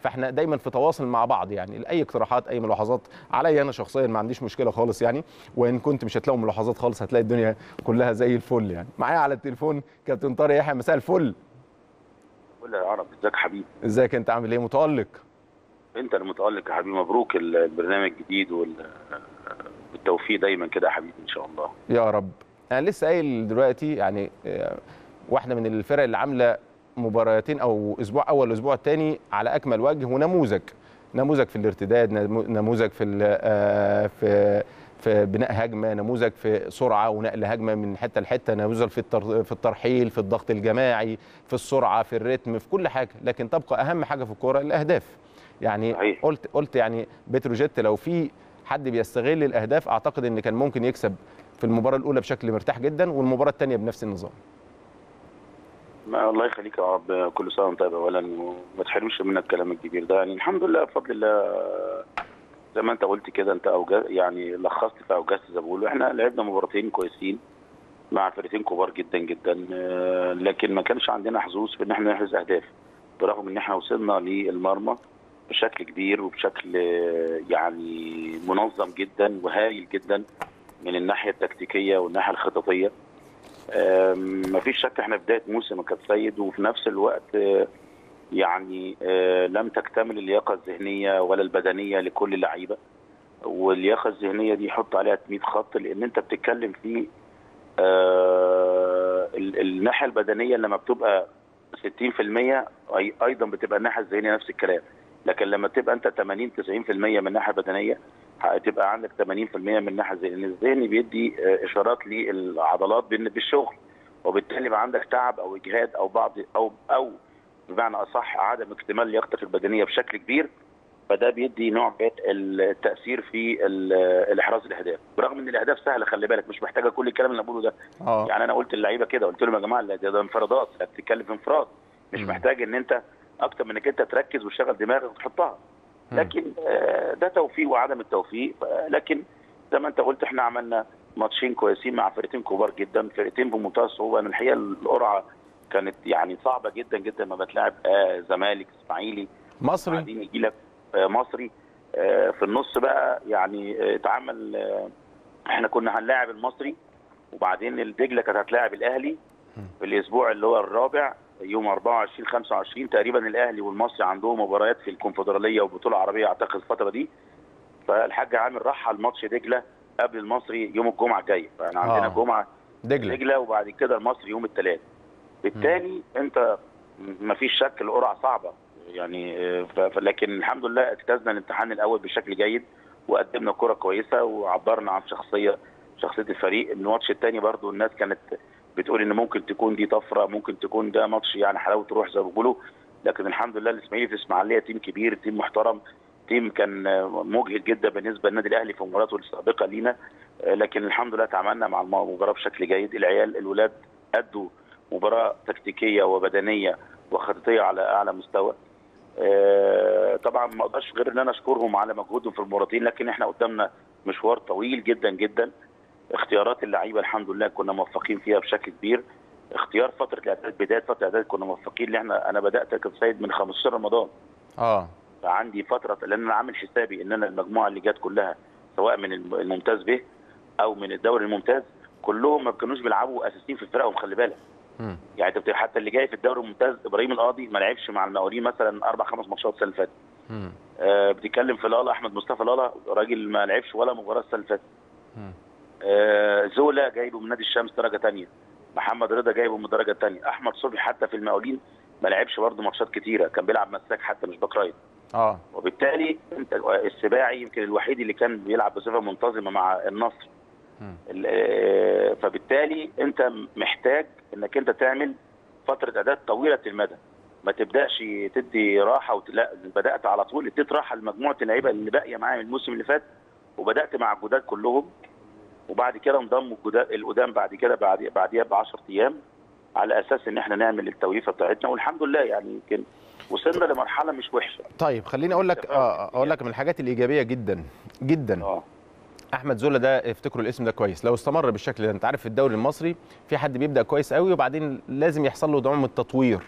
فاحنا دايما في تواصل مع بعض يعني اي اقتراحات اي ملاحظات عليا انا شخصيا ما عنديش مشكله خالص يعني وان كنت مش هتلاقوا ملاحظات خالص هتلاقي الدنيا كلها زي الفل يعني معايا على التليفون كابتن طارق يحيى مساء الفل قول يا عرب ازيك يا حبيبي ازيك انت عامل ايه متالق انت المتالق يا حبيبي مبروك البرنامج الجديد والتوفيق دايما كده يا حبيبي ان شاء الله يا رب انا لسه قايل دلوقتي يعني آه، واحده من الفرق اللي عامله مباراتين او اسبوع اول الاسبوع الثاني على اكمل وجه ونموذج نموذج في الارتداد نمو- نموذج في ال- آه، في في بناء هجمه نموذج في سرعه ونقل هجمه من حته لحته نموذج في التر- في الترحيل في الضغط الجماعي في السرعه في الريتم في كل حاجه لكن تبقى اهم حاجه في الكوره الاهداف يعني صحيح. قلت قلت يعني بتروجيت لو في حد بيستغل الاهداف اعتقد ان كان ممكن يكسب في المباراه الاولى بشكل مرتاح جدا والمباراه الثانيه بنفس النظام ما الله يخليك يا رب كل سنه وانت طيب اولا وما تحرمش منك الكلام الكبير ده يعني الحمد لله بفضل الله زي ما انت قلت كده انت أوجز يعني لخصت في اوجزت زي ما بيقولوا احنا لعبنا مباراتين كويسين مع فرقتين كبار جدا جدا آه، لكن ما كانش عندنا حظوظ في ان احنا نحرز اهداف برغم ان احنا وصلنا للمرمى بشكل كبير وبشكل آه، يعني منظم جدا وهايل جدا من الناحيه التكتيكيه والناحيه الخططيه آم، مفيش شك احنا في بدايه موسم يا كابتن سيد وفي نفس الوقت آه، يعني آه، لم تكتمل اللياقه الذهنيه ولا البدنيه لكل اللعيبه واللياقه الذهنيه دي حط عليها 100 خط لان انت بتتكلم في آه، ال- الناحيه البدنيه لما بتبقى 60% أي- ايضا بتبقى الناحيه الذهنيه نفس الكلام لكن لما تبقى انت 80 90% من الناحيه البدنيه هتبقى عندك 80% من الناحيه الذهنيه لأن الذهني بيدي آه، اشارات للعضلات بان بالشغل وبالتالي يبقى عندك تعب او اجهاد او بعض او او بمعنى اصح عدم اكتمال لياقتك البدنيه بشكل كبير فده بيدي نوع من التاثير في ال- الاحراز الاهداف برغم ان الاهداف سهله خلي بالك مش محتاجه كل الكلام اللي أنا بقوله ده اه يعني انا قلت للعيبه كده قلت لهم يا جماعه لا ده ده انفرادات لا بتتكلم في انفراد مش مم. محتاج ان انت اكتر من انك انت تركز وتشغل دماغك وتحطها مم. لكن آه، ده توفيق وعدم التوفيق ف- لكن زي ما انت قلت احنا عملنا ماتشين كويسين مع فرقتين كبار جدا فرقتين بمنتهى الصعوبه انا الحقيقه القرعه كانت يعني صعبه جدا جدا ما بتلاعب آه، زمالك اسماعيلي مصري بعدين يجي لك آه، مصري آه، في النص بقى يعني آه، اتعمل آه، احنا كنا هنلاعب المصري وبعدين الدجله كانت هتلاعب الاهلي في الاسبوع اللي هو الرابع يوم 24 25 تقريبا الاهلي والمصري عندهم مباريات في الكونفدراليه وبطوله عربيه اعتقد الفتره دي فالحاج عامر راح على الماتش دجله قبل المصري يوم الجمعه الجايه فاحنا عندنا آه. الجمعه دجله دجله وبعد كده المصري يوم الثلاث بالتالي انت ما فيش شك القرعه صعبه يعني آه، ف- ف- لكن الحمد لله اجتزنا الامتحان الاول بشكل جيد وقدمنا كره كويسه وعبرنا عن شخصيه شخصيه الفريق الماتش الثاني برضو الناس كانت بتقول ان ممكن تكون دي طفره ممكن تكون ده ماتش يعني حلاوه روح زي ما بيقولوا لكن الحمد لله الاسماعيلي في اسماعيليه تيم كبير تيم محترم تيم كان آه، مجهد جدا بالنسبه للنادي الاهلي في مباراته السابقه لينا آه، لكن الحمد لله تعاملنا مع المباراه بشكل جيد العيال الولاد ادوا مباراه تكتيكيه وبدنيه وخططيه على اعلى مستوى آه، طبعا ما اقدرش غير ان انا اشكرهم على مجهودهم في المباراتين لكن احنا قدامنا مشوار طويل جدا جدا اختيارات اللعيبه الحمد لله كنا موفقين فيها بشكل كبير اختيار فتره الاعداد بدايه فتره الاعداد كنا موفقين لان احنا انا بدات كسيد من 15 رمضان اه فعندي فتره لان انا عامل حسابي ان انا المجموعه اللي جت كلها سواء من الم- الممتاز به او من الدوري الممتاز كلهم ما كانوش بيلعبوا اساسيين في فرقهم خلي بالك مم. يعني انت بت- حتى اللي جاي في الدوري الممتاز ابراهيم القاضي ما لعبش مع المقاولين مثلا اربع خمس ماتشات السنه اللي فاتت مم. آه بتتكلم في لالا احمد مصطفى لالا راجل ما لعبش ولا مباراه السنه اللي فاتت مم. آه زولا جايبه من نادي الشمس درجه ثانيه محمد رضا جايبه من الدرجه الثانيه احمد صبحي حتى في المقاولين ما لعبش برضه ماتشات كتيره كان بيلعب مساك حتى مش باك رايت اه وبالتالي انت السباعي يمكن الوحيد اللي كان بيلعب بصفه منتظمه مع النصر مم. ال- آه، فبالتالي انت محتاج انك انت تعمل فتره اعداد طويله المدى ما تبداش تدي راحه وت... لا بدات على طول اديت راحه لمجموعه اللعيبه اللي باقيه معايا من الموسم اللي فات وبدات مع الجداد كلهم وبعد كده انضموا الجداد القدام بعد كده بعد بعديها ب 10 ايام على اساس ان احنا نعمل التوليفه بتاعتنا والحمد لله يعني يمكن وصلنا لمرحله مش وحشه طيب خليني اقول لك اه اقول لك من الحاجات الايجابيه جدا جدا اه احمد زولا ده افتكروا الاسم ده كويس لو استمر بالشكل ده انت عارف في الدوري المصري في حد بيبدا كويس قوي وبعدين لازم يحصل له نوع من التطوير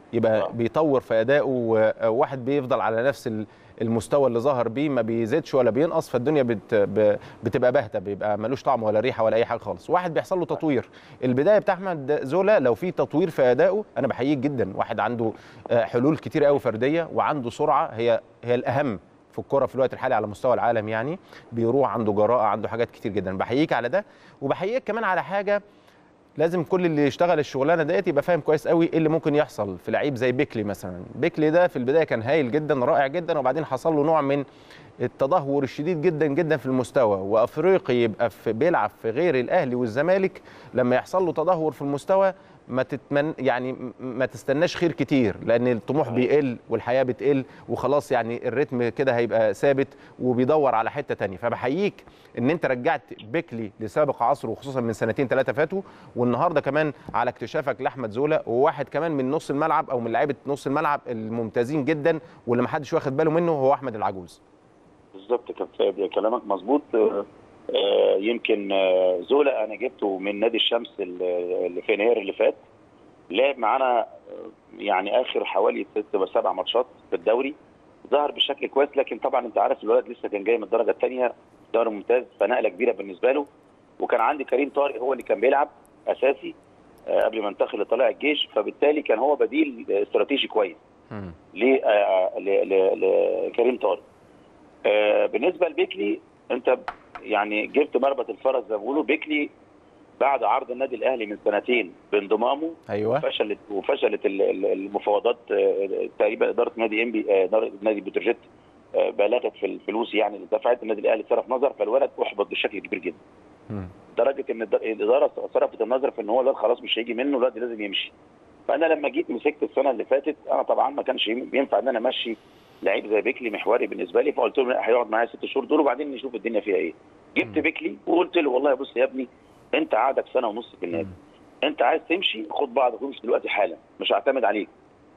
يبقى آه. بيطور في ادائه وواحد بيفضل على نفس ال- المستوى اللي ظهر بيه ما بيزيدش ولا بينقص فالدنيا بت ب- بتبقى باهته بيبقى ملوش طعم ولا ريحه ولا اي حاجه خالص واحد بيحصل له تطوير البدايه بتاع احمد زولا لو في تطوير في ادائه انا بحييك جدا واحد عنده آه، حلول كتير قوي فرديه وعنده سرعه هي هي الاهم في الكرة في الوقت الحالي على مستوى العالم يعني بيروح عنده جراءة عنده حاجات كتير جدا بحييك على ده وبحييك كمان على حاجة لازم كل اللي يشتغل الشغلانه ديت يبقى فاهم كويس قوي ايه اللي ممكن يحصل في لعيب زي بيكلي مثلا بيكلي ده في البدايه كان هايل جدا رائع جدا وبعدين حصل له نوع من التدهور الشديد جدا جدا في المستوى وافريقي يبقى في بيلعب في غير الاهلي والزمالك لما يحصل له تدهور في المستوى ما تتمن يعني م- ما تستناش خير كتير لان الطموح بيقل والحياه بتقل وخلاص يعني الريتم كده هيبقى ثابت وبيدور على حته تانية فبحييك ان انت رجعت بيكلي لسابق عصره وخصوصا من سنتين ثلاثه فاتوا والنهارده كمان على اكتشافك لاحمد زولا وواحد كمان من نص الملعب او من لعيبه نص الملعب الممتازين جدا واللي ما حدش واخد باله منه هو احمد العجوز بالظبط كابتن كلامك مظبوط آه، آه، يمكن آه، زولا انا جبته من نادي الشمس ال- اللي في يناير اللي فات لعب معانا آه، يعني اخر حوالي ست سبع ماتشات في الدوري ظهر بشكل كويس لكن طبعا انت عارف الولد لسه كان جاي من الدرجه الثانيه دوري ممتاز فنقله كبيره بالنسبه له وكان عندي كريم طارق هو اللي كان بيلعب اساسي آه، قبل ما انتقل لطلائع الجيش فبالتالي كان هو بديل استراتيجي كويس مم. ل- آه، ل- ل- لكريم طارق آه، بالنسبه لبيكلي انت ب- يعني جبت مربط الفرس زي ما بيقولوا بيكلي بعد عرض النادي الاهلي من سنتين بانضمامه ايوه فشلت وفشلت ال- ال- المفاوضات آه، تقريبا اداره نادي انبي آه، اداره نادي بتروجيت آه، بالغت في الفلوس يعني اللي دفعت النادي الاهلي صرف نظر فالولد احبط بشكل كبير جدا مم. لدرجه ان الد- الاداره صرفت النظر في ان هو الواد خلاص مش هيجي منه الواد لازم يمشي فانا لما جيت مسكت السنه اللي فاتت انا طبعا ما كانش ينفع ان انا امشي لعيب زي بيكلي محوري بالنسبه لي فقلت له لا، هيقعد معايا ست شهور دول وبعدين نشوف الدنيا فيها ايه جبت مم. بيكلي وقلت له والله بص يا ابني انت عادك سنه ونص في النادي انت عايز تمشي خد بعضك وامشي دلوقتي حالا مش هعتمد عليك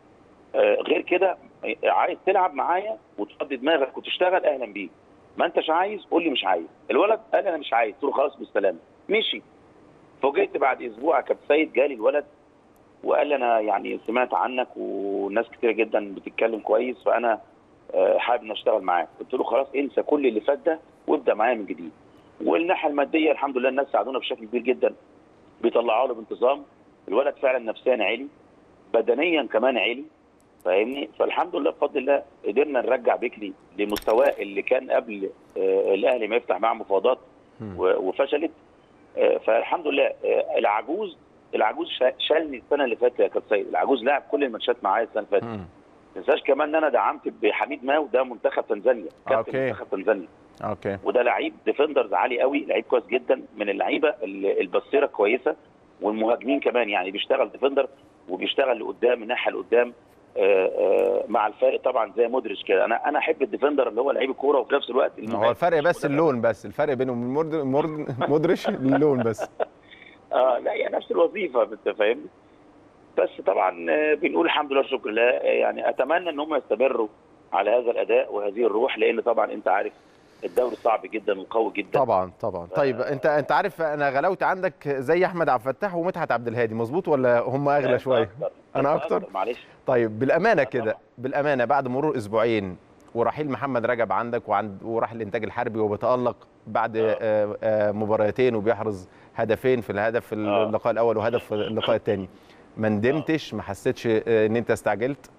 آه غير كده آه، عايز تلعب معايا وتفضي دماغك وتشتغل اهلا بيك ما انتش عايز قول لي مش عايز الولد قال انا مش عايز قلت له خلاص بالسلامه مشي فوجئت بعد اسبوع يا كابتن سيد جالي الولد وقال لي انا يعني سمعت عنك وناس كتير جدا بتتكلم كويس فانا آه، حابب ان اشتغل معاك قلت له خلاص انسى كل اللي فات ده وابدا معايا من جديد والناحيه الماديه الحمد لله الناس ساعدونا بشكل كبير جدا بيطلعوا له بانتظام الولد فعلا نفسيا عالي بدنيا كمان عالي فاهمني فالحمد لله بفضل الله قدرنا نرجع بيكلي لمستواه اللي كان قبل آه، الاهلي ما يفتح معاه مفاوضات مم. و- وفشلت آه، فالحمد لله آه، العجوز العجوز شا- شالني السنه اللي فاتت يا كابتن سيد العجوز لعب كل الماتشات معايا السنه اللي فاتت مم. ما تنساش كمان ان انا دعمت بحميد ماو ده منتخب تنزانيا كابتن أوكي. منتخب تنزانيا اوكي وده لعيب ديفندرز عالي قوي لعيب كويس جدا من اللعيبه اللي البصيره كويسه والمهاجمين كمان يعني بيشتغل ديفندر وبيشتغل لقدام الناحيه لقدام آه، آه، مع الفارق طبعا زي مودريتش كده انا انا احب الديفندر اللي هو لعيب الكوره وفي نفس الوقت هو المهاجم. الفرق بس اللون بس الفرق بينه وبين مورد- مورد- مودريتش اللون بس اه لا هي نفس الوظيفه انت فاهمني بس طبعا آه، بنقول الحمد لله شكر لله آه، يعني اتمنى ان هم يستمروا على هذا الاداء وهذه الروح لان طبعا انت عارف الدوري صعب جدا وقوي جدا طبعا طبعا طيب انت انت عارف انا غلاوت عندك زي احمد عبد الفتاح ومدحت عبد الهادي مظبوط ولا هم اغلى أنت شويه أكتر. أنا أنت أكتر؟ معلش طيب بالامانه آه، كده طبعاً. بالامانه بعد مرور اسبوعين ورحيل محمد رجب عندك وعند وراح الانتاج الحربي وبيتالق بعد آه. آه، آه، مباراتين وبيحرز هدفين في الهدف في آه. اللقاء الاول وهدف في اللقاء الثاني ما ندمتش ما حسيتش آه، ان انت استعجلت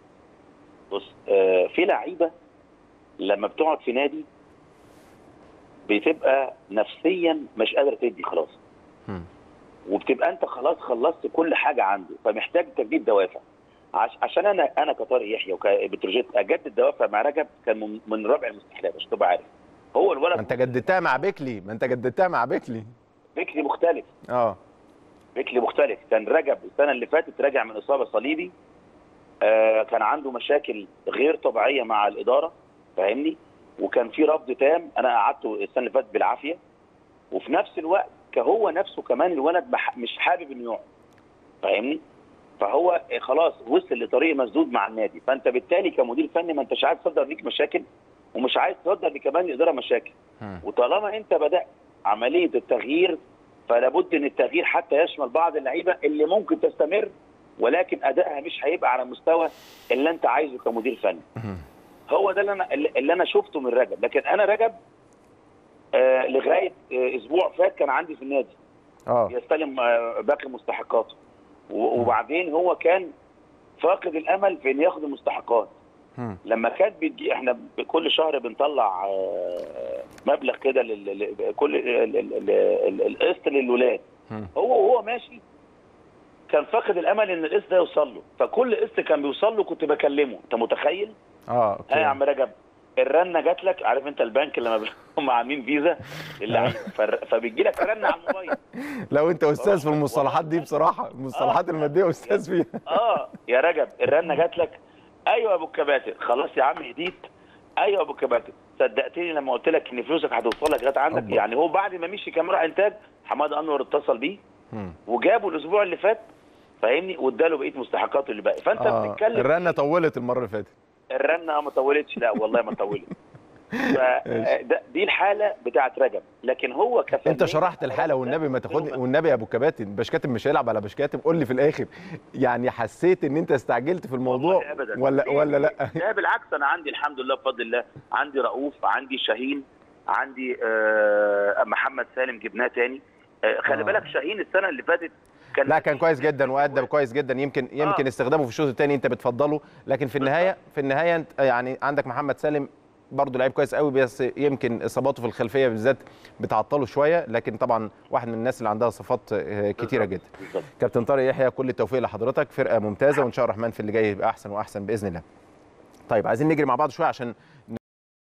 بص آه في لعيبه لما بتقعد في نادي بتبقى نفسيا مش قادره تدي خلاص مم. وبتبقى انت خلاص خلصت كل حاجه عنده فمحتاج تجديد دوافع عش عشان انا انا كطارق يحيى وكبتروجيت اجدد دوافع مع رجب كان من, من رابع المستحيلات عشان تبقى عارف هو ما الولد انت جددتها مع بيكلي ما انت جددتها مع بيكلي بيكلي مختلف اه بيكلي مختلف كان رجب السنه اللي فاتت راجع من اصابه صليبي آه كان عنده مشاكل غير طبيعيه مع الاداره فاهمني وكان في رفض تام انا قعدته السنه اللي فاتت بالعافيه وفي نفس الوقت كهو نفسه كمان الولد مح- مش حابب انه يقعد فاهمني فهو خلاص وصل لطريق مسدود مع النادي فانت بالتالي كمدير فني ما انتش عايز تصدر ليك مشاكل ومش عايز تصدر لكمان الاداره مشاكل مم. وطالما انت بدات عمليه التغيير فلا بد ان التغيير حتى يشمل بعض اللعيبه اللي ممكن تستمر ولكن ادائها مش هيبقى على مستوى اللي انت عايزه كمدير فني هو ده اللي انا اللي انا شفته من رجب لكن انا رجب آه لغايه آه اسبوع فات كان عندي في النادي اه يستلم آه باقي مستحقاته و- وبعدين هو كان فاقد الامل في انه ياخد المستحقات مم. لما كانت بتجي احنا كل شهر بنطلع آه، مبلغ كده لل- لل- كل ال- ال- ال- ال- القسط للولاد مم. هو وهو ماشي كان فاقد الامل ان القسط ده يوصل له فكل قسط كان بيوصل له كنت بكلمه انت متخيل اه ها يا اوكي عم رجب الرنه جات لك عارف انت البنك لما هم عاملين فيزا اللعيبه فر- فبيجي لك رنه على الموبايل لو انت استاذ في المصطلحات دي بصراحه المصطلحات آه. الماديه استاذ فيها اه يا رجب الرنه جات لك ايوه يا ابو الكباتن خلاص يا عم هديت ايوه يا ابو الكباتن صدقتني لما قلت لك ان فلوسك هتوصل لك لغايه عندك أوبا. يعني هو بعد ما مشي كان راح انتاج حماد انور اتصل بيه مم. وجابه الاسبوع اللي فات فاهمني واداله بقيه مستحقاته اللي باقي فانت اه بتتكلم الرنه طولت المره اللي فاتت الرنه ما طولتش لا والله ما طولت فده دي الحاله بتاعت رجب لكن هو كفنان انت شرحت الحاله والنبي ما تاخدني والنبي يا ابو كباتن بشكاتب مش هيلعب على بشكاتب قول لي في الاخر يعني حسيت ان انت استعجلت في الموضوع والله أبداً. ولا ولا لا لا بالعكس انا عندي الحمد لله بفضل الله عندي رؤوف عندي شاهين عندي آه محمد سالم جبناه تاني آه خلي آه. بالك شاهين السنه اللي فاتت كان لا كان كويس جدا وادى كويس جدا يمكن يمكن آه. استخدامه في الشوط الثاني انت بتفضله لكن في النهايه في النهايه انت يعني عندك محمد سالم برضه لعيب كويس قوي بس يمكن اصاباته في الخلفيه بالذات بتعطله شويه لكن طبعا واحد من الناس اللي عندها صفات آه، كتيره جدا بالظبط. كابتن طارق يحيى كل التوفيق لحضرتك فرقه ممتازه وان شاء الله الرحمن في اللي جاي يبقى احسن واحسن باذن الله طيب عايزين نجري مع بعض شويه عشان